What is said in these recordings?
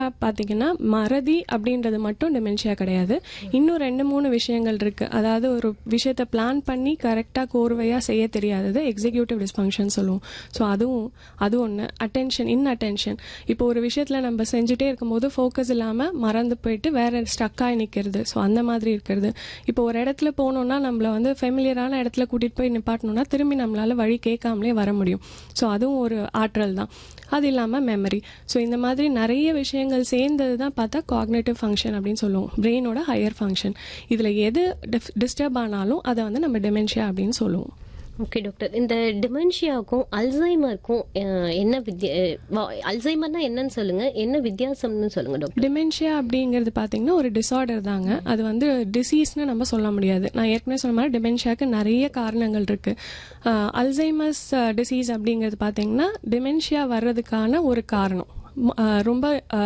பார்த்தீங்கன்னா மறதி அப்படின்றது மட்டும் டெமென்ஷியா கிடையாது இன்னும் ரெண்டு மூணு விஷயங்கள் இருக்கு அதாவது ஒரு விஷயத்தை பிளான் பண்ணி கரெக்டாக கோர்வையாக செய்ய தெரியாதது எக்ஸிக்யூட்டிவ் டிஸ்ஃபங்க்ஷன் சொல்லுவோம் ஸோ அதுவும் அது ஒன்று அட்டென்ஷன் இன் அட்டென்ஷன் இப்போ ஒரு விஷயத்தில் நம்ம செஞ்சுட்டே இருக்கும்போது ஃபோக்கஸ் இல்லாமல் மறந்து போயிட்டு வேற ஸ்டக்காகி நிற்கிறது ஸோ அந்த மாதிரி இருக்கிறது இப்போ ஒரு இடத்துல போனோம்னா நம்மள வந்து ஃபெமிலியரான இடத்துல கூட்டிகிட்டு போய் நிப்பாட்டணும்னா திரும்பி நம்மளால வழி கேட்காமலே வர முடியும் ஸோ அதுவும் ஒரு ஆற்றல் தான் அது இல்லாமல் மெமரி ஸோ இந்த மாதிரி நிறைய விஷயங்கள் சேர்ந்தது தான் பார்த்தா காக்னேட்டிவ் ஃபங்க்ஷன் அப்படின்னு சொல்லுவோம் பிரெயினோட ஹையர் ஃபங்க்ஷன் இதில் எது டிஸ்டர்ப் ஆனாலும் அதை வந்து நம்ம டெமென்ஷியா அப்படின்னு சொல்லுவோம் ஓகே டாக்டர் இந்த டிமென்ஷியாவுக்கும் அல்சைமருக்கும் அஹ், என்ன வித்திய அல்சைமர்னா என்னன்னு சொல்லுங்க என்ன வித்தியாசம்னு சொல்லுங்க டாக்டர் டிமென்ஷியா அப்படிங்கிறது பார்த்தீங்கன்னா ஒரு டிசார்டர் தாங்க அது வந்து டிசீஸ்னு நம்ம சொல்ல முடியாது நான் ஏற்கனவே சொன்ன மாதிரி டிமென்ஷியாவுக்கு நிறைய காரணங்கள் இருக்கு அல்சைமஸ் டிசீஸ் அப்படிங்கிறது பார்த்தீங்கன்னா டிமென்ஷியா வர்றதுக்கான ஒரு காரணம் ம- அஹ் ரொம்ப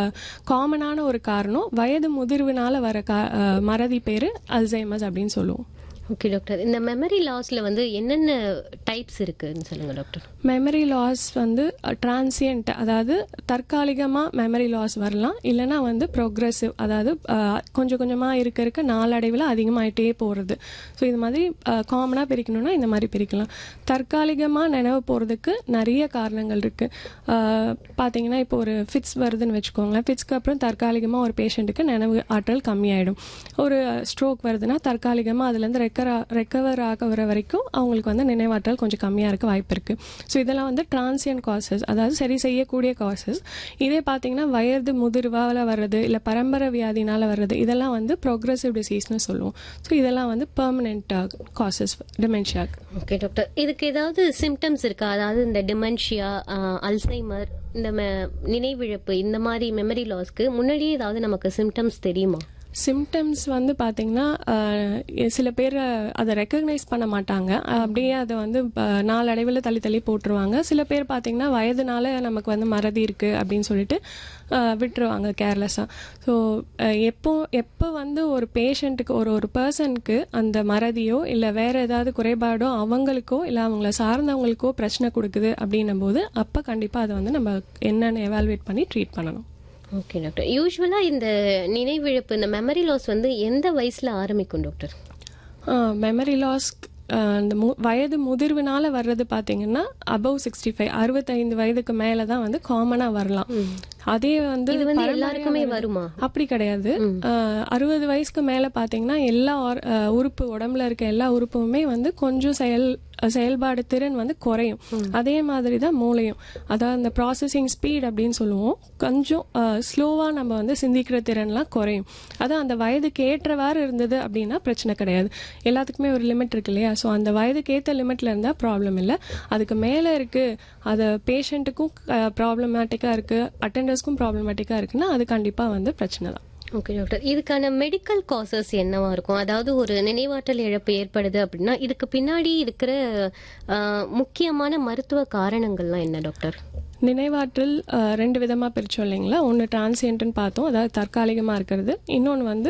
காமனான ஒரு காரணம் வயது முதிர்வுனால வர கா அஹ் மறதி பேர் அல்சைமஸ் அப்படின்னு சொல்லுவோம் ஓகே டாக்டர் இந்த மெமரி லாஸ்ல வந்து என்னென்ன டைப்ஸ் இருக்குன்னு சொல்லுங்க டாக்டர் மெமரி லாஸ் வந்து டிரான்சியன்ட் அதாவது தற்காலிகமாக மெமரி லாஸ் வரலாம் இல்லைன்னா வந்து ப்ரோக்ரெசிவ் அதாவது அஹ், கொஞ்சம் கொஞ்சமாக இருக்க இருக்க நாளடைவில் அதிகமாயிட்டே போகிறது ஸோ இது மாதிரி காமனாக பிரிக்கணும்னா இந்த மாதிரி பிரிக்கலாம் தற்காலிகமாக நினைவு போகிறதுக்கு நிறைய காரணங்கள் இருக்குது பார்த்தீங்கன்னா இப்போ ஒரு ஃபிட்ஸ் வருதுன்னு வச்சுக்கோங்களேன் ஃபிட்ஸ்க்கு அப்புறம் தற்காலிகமாக ஒரு பேஷண்ட்டுக்கு நினைவு ஆற்றல் கம்மியாயிடும் ஒரு ஸ்ட்ரோக் வருதுன்னா தற்காலிகமாக அதுலேருந்து ரெக்கர் ரெக்கவர் ஆகிற வரைக்கும் அவங்களுக்கு வந்து நினைவாற்றல் கொஞ்சம் கம்மியாக இருக்க வாய்ப்பு இருக்குது ஸோ இதெல்லாம் வந்து டிரான்சியன் காசஸ் அதாவது சரி செய்யக்கூடிய காசஸ் இதே பார்த்தீங்கன்னா வயது முதிர்வால் வர்றது இல்லை பரம்பரை வியாதினால வர்றது இதெல்லாம் வந்து ப்ரோக்ரஸிவ் டிசீஸ்னு சொல்லுவோம் ஸோ இதெல்லாம் வந்து பெர்மனெண்ட் காசஸ் டிமென்ஷியாக்கு ஓகே டாக்டர் இதுக்கு ஏதாவது சிம்டம்ஸ் இருக்கா அதாவது இந்த டிமென்ஷியா அல்சைமர் இந்த me- நினைவிழப்பு இந்த மாதிரி மெமரி லாஸ்க்கு முன்னாடியே ஏதாவது நமக்கு சிம்டம்ஸ் தெரியுமா சிம்டம்ஸ் வந்து பார்த்தீங்கன்னா அஹ், சில பேர் அதை ரெக்கக்னைஸ் பண்ண மாட்டாங்க அப்படியே அதை வந்து அஹ், நாளடைவில் தள்ளி தள்ளி போட்டுருவாங்க சில பேர் பார்த்தீங்கன்னா வயதுனால நமக்கு வந்து மறதி இருக்குது அப்படின்னு சொல்லிட்டு அஹ், விட்டுருவாங்க கேர்லெஸ்ஸாக ஸோ எப்போ எப்போ வந்து ஒரு பேஷண்ட்டுக்கு ஒரு ஒரு பர்சனுக்கு அந்த மறதியோ இல்லை வேற ஏதாவது குறைபாடோ அவங்களுக்கோ இல்லை அவங்கள சார்ந்தவங்களுக்கோ பிரச்சனை கொடுக்குது அப்படின்னும் போது அப்போ கண்டிப்பாக அதை வந்து நம்ம என்னென்னு எவால்வேட் பண்ணி ட்ரீட் பண்ணணும் ஓகே டாக்டர் யூஸ்வலா இந்த நினைவிழப்பு இந்த மெமரி லாஸ் வந்து எந்த வயசுல ஆரம்பிக்கும் டாக்டர் மெமரி லாஸ் அந்த மு வயது முதிர்வுனால வர்றது பார்த்தீங்கன்னா அபவ் சிக்ஸ்டி ஃபைவ் அறுபத்தைந்து வயதுக்கு மேலே தான் வந்து காமனாக வரலாம் அதே வந்து இது வந்து பரம்பரையா எல்லாருக்குமே வர்றது- வருமா? அப்படி கிடையாது அறுபது வயசுக்கு மேலே பார்த்தீங்கன்னா எல்லா ஆர்- அஹ், உறுப்பு உடம்புல இருக்க எல்லா உறுப்புமே வந்து கொஞ்சம் செயல் செயல்பாடு திறன் வந்து குறையும் அதே மாதிரி தான் மூளையும் அதாவது இந்த ப்ராசஸிங் ஸ்பீட் அப்படின்னு சொல்லுவோம் கொஞ்சம் ஸ்லோவாக நம்ம வந்து சிந்திக்கிற திறன்லாம் குறையும் அதான் அந்த வயதுக்கு ஏற்றவாறு இருந்தது அப்படின்னா பிரச்சனை கிடையாது எல்லாத்துக்குமே ஒரு லிமிட் இருக்கு இல்லையா ஸோ அந்த வயதுக்கு ஏற்ற லிமிட்ல இருந்தால் ப்ராப்ளம் இல்லை அதுக்கு மேலே இருக்கு அது பேஷண்ட்டுக்கும் ப்ராப்ளமேட்டிக்காக இருக்கு அட்டெண்டர்ஸ்க்கும் ப்ராப்ளமேட்டிக்காக இருக்குன்னா அது கண்டிப்பாக வந்து பிரச்சனை தான் ஓகே டாக்டர் இதுக்கான மெடிக்கல் காசஸ் என்னவா இருக்கும் அதாவது ஒரு நினைவாற்றல் இழப்பு ஏற்படுது அப்படின்னா இதுக்கு பின்னாடி இருக்கிற ஆஹ், முக்கியமான மருத்துவ காரணங்கள்லாம் என்ன டாக்டர் நினைவாற்றல் அஹ், ரெண்டு விதமாக பிரித்தோம் இல்லைங்களா ஒன்று டிரான்சியன்ட்னு பார்த்தோம் அதாவது தற்காலிகமாக இருக்கிறது இன்னொன்று வந்து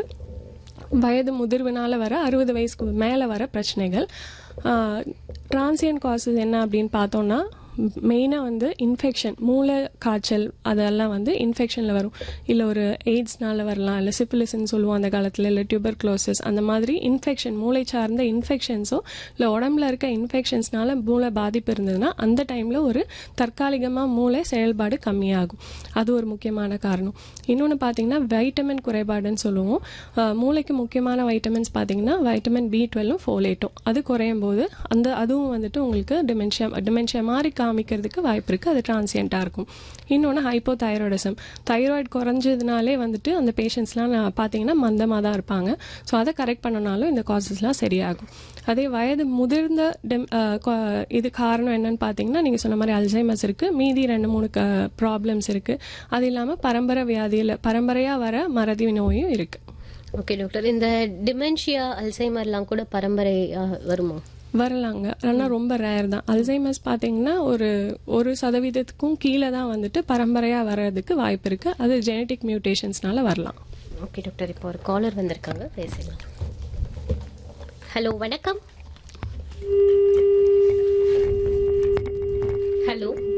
வயது முதிர்வுனால வர அறுபது வயசுக்கு மேலே வர பிரச்சனைகள் டிரான்சியன்ட் காசஸ் என்ன அப்படின்னு பார்த்தோம்னா மெயினாக வந்து இன்ஃபெக்ஷன் மூளை காய்ச்சல் அதெல்லாம் வந்து இன்ஃபெக்ஷனில் வரும் இல்லை ஒரு எய்ட்ஸ்னால வரலாம் இல்லை சிப்பிலிஸ்ன்னு சொல்லுவோம் அந்த காலத்தில் இல்லை டியூபர் அந்த மாதிரி இன்ஃபெக்ஷன் மூளை சார்ந்த இன்ஃபெக்ஷன்ஸோ இல்லை உடம்புல இருக்க இன்ஃபெக்ஷன்ஸ்னால மூளை பாதிப்பு இருந்ததுன்னா அந்த டைமில் ஒரு தற்காலிகமாக மூளை செயல்பாடு கம்மியாகும் அது ஒரு முக்கியமான காரணம் இன்னொன்று பார்த்தீங்கன்னா வைட்டமின் குறைபாடுன்னு சொல்லுவோம் அஹ், மூளைக்கு முக்கியமான வைட்டமின்ஸ் பார்த்தீங்கன்னா வைட்டமின் பி டுவெல்லும் ஃபோலேட்டும் அது குறையும் போது அந்த அதுவும் வந்துட்டு உங்களுக்கு டிமென்ஷியா டிமென்ஷியா மாதிரி காமிக்கிறதுக்கு வாய்ப்பு இருக்குது அது டிரான்சியண்ட்டாக இருக்கும் இன்னொன்று ஹைப்போ தைராய்டிசம் தைராய்டு குறைஞ்சதுனாலே வந்துட்டு அந்த பேஷண்ட்ஸ்லாம் பார்த்தீங்கன்னா மந்தமாக தான் இருப்பாங்க ஸோ அதை கரெக்ட் பண்ணனாலும் இந்த காசஸ்லாம் சரியாகும் அதே வயது முதிர்ந்த டெம் அஹ், கொ- இது காரணம் என்னன்னு பார்த்தீங்கன்னா நீங்கள் சொன்ன மாதிரி அல்சைமஸ் இருக்குது மீதி ரெண்டு மூணு ப்ராப்ளம்ஸ் இருக்குது அது இல்லாமல் பரம்பரை வியாதியில் பரம்பரையாக வர மறதி நோயும் இருக்குது ஓகே டாக்டர் இந்த டிமென்ஷியா அல்சைமர்லாம் கூட பரம்பரை ஆஹ், வருமா வரலாங்க ஆனால் ரொம்ப ரேர் தான் அல்சைமஸ் பார்த்தீங்கன்னா ஒரு ஒரு சதவீதத்துக்கும் கீழே தான் வந்துட்டு பரம்பரையாக வர்றதுக்கு வாய்ப்பு இருக்குது அது ஜெனட்டிக் மியூட்டேஷன்ஸ்னால வரலாம் ஓகே டாக்டர் இப்போ ஒரு காலர் வந்திருக்காங்க பேசலாம் ஹலோ வணக்கம் ஹலோ